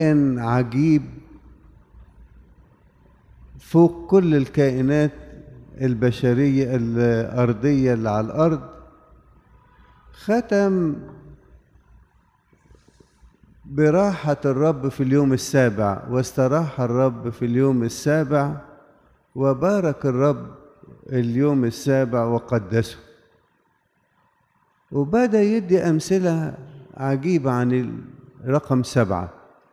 كان عجيب فوق كل الكائنات البشرية الأرضية اللي على الأرض ختم براحة الرب في اليوم السابع واستراح الرب في اليوم السابع وبارك الرب اليوم السابع وقدسه وبدأ يدي أمثلة عجيبة عن رقم سبعة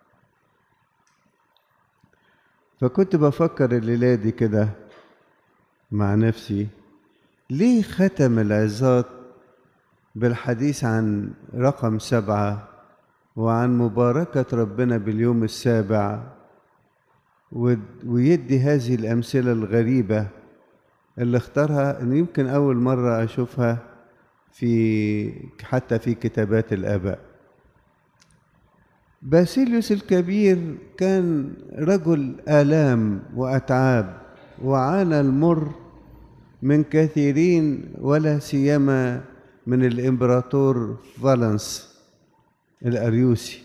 فكنت بفكر الليلة دي كده مع نفسي ليه ختم العظات بالحديث عن رقم سبعة وعن مباركة ربنا باليوم السابع ويدي هذه الأمثلة الغريبة اللي اختارها إن يمكن أول مرة أشوفها في حتى في كتابات الآباء باسيليوس الكبير كان رجل آلام وأتعاب وعانى المر من كثيرين ولا سيما من الإمبراطور فالنس الأريوسي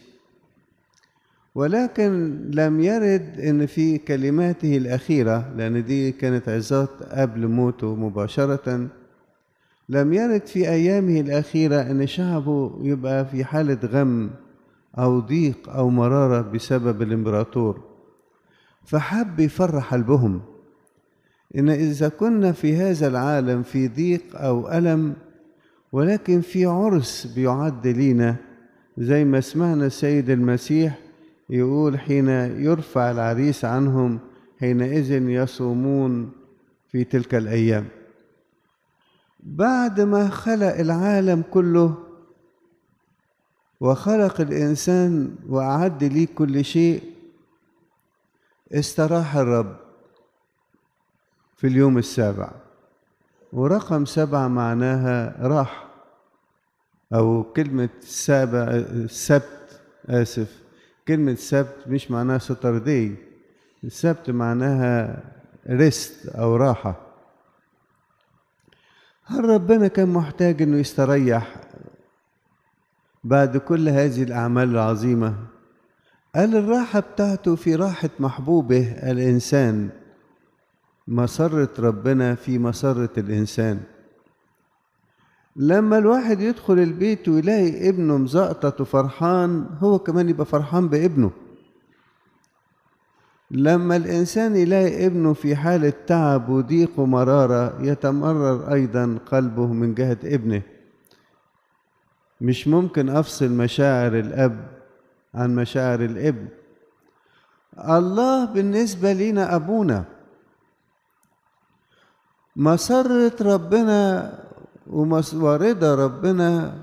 ولكن لم يرد ان في كلماته الاخيره لان دي كانت عظات قبل موته مباشره لم يرد في ايامه الاخيره ان شعبه يبقى في حاله غم او ضيق او مراره بسبب الامبراطور فحب يفرح قلبهم ان اذا كنا في هذا العالم في ضيق او الم ولكن في عرس بيعد لينا زي ما سمعنا السيد المسيح يقول حين يرفع العريس عنهم حينئذ يصومون في تلك الايام بعد ما خلق العالم كله وخلق الانسان واعد ليه كل شيء استراح الرب في اليوم السابع ورقم سبعة معناها راح أو كلمة سابع السبت آسف كلمة سبت مش معناها ستردي السبت معناها ريست أو راحة هل ربنا كان محتاج إنه يستريح بعد كل هذه الأعمال العظيمة قال الراحة بتاعته في راحة محبوبه الإنسان مسرة ربنا في مسرة الإنسان لما الواحد يدخل البيت ويلاقي ابنه مزقطط وفرحان هو كمان يبقى فرحان بابنه لما الإنسان يلاقي ابنه في حالة تعب وضيق ومرارة يتمرر أيضا قلبه من جهة ابنه مش ممكن أفصل مشاعر الأب عن مشاعر الابن الله بالنسبة لنا أبونا مسرة ربنا ورضا ربنا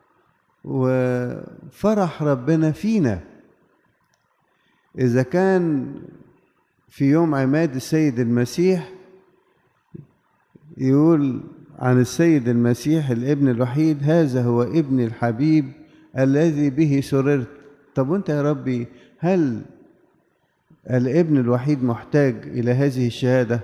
وفرح ربنا فينا إذا كان في يوم عماد السيد المسيح يقول عن السيد المسيح الابن الوحيد هذا هو ابن الحبيب الذي به سررت طب وانت يا ربي هل الابن الوحيد محتاج إلى هذه الشهادة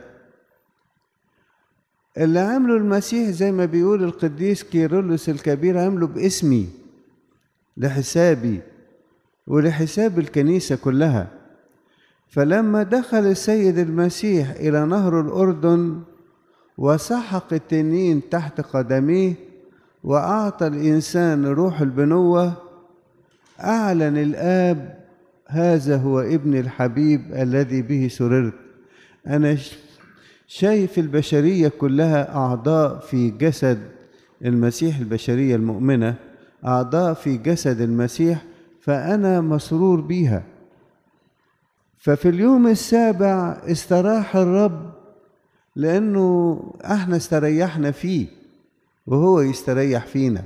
اللي عمله المسيح زي ما بيقول القديس كيرلس الكبير عمله باسمي لحسابي ولحساب الكنيسة كلها فلما دخل السيد المسيح إلى نهر الأردن وسحق التنين تحت قدميه وأعطى الإنسان روح البنوة أعلن الآب هذا هو ابن الحبيب الذي به سررت أنا شايف البشرية كلها أعضاء في جسد المسيح البشرية المؤمنة أعضاء في جسد المسيح فأنا مسرور بيها ففي اليوم السابع استراح الرب لأنه احنا استريحنا فيه وهو يستريح فينا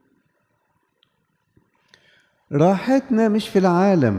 راحتنا مش في العالم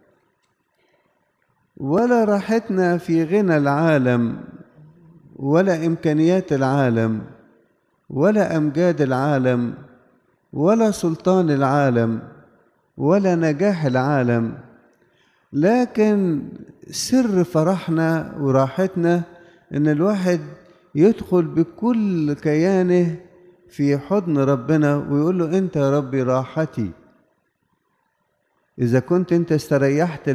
ولا راحتنا في غنى العالم ولا امكانيات العالم ولا امجاد العالم ولا سلطان العالم ولا نجاح العالم لكن سر فرحنا وراحتنا ان الواحد يدخل بكل كيانه في حضن ربنا ويقول له انت يا ربي راحتي إذا كنت أنت استريحت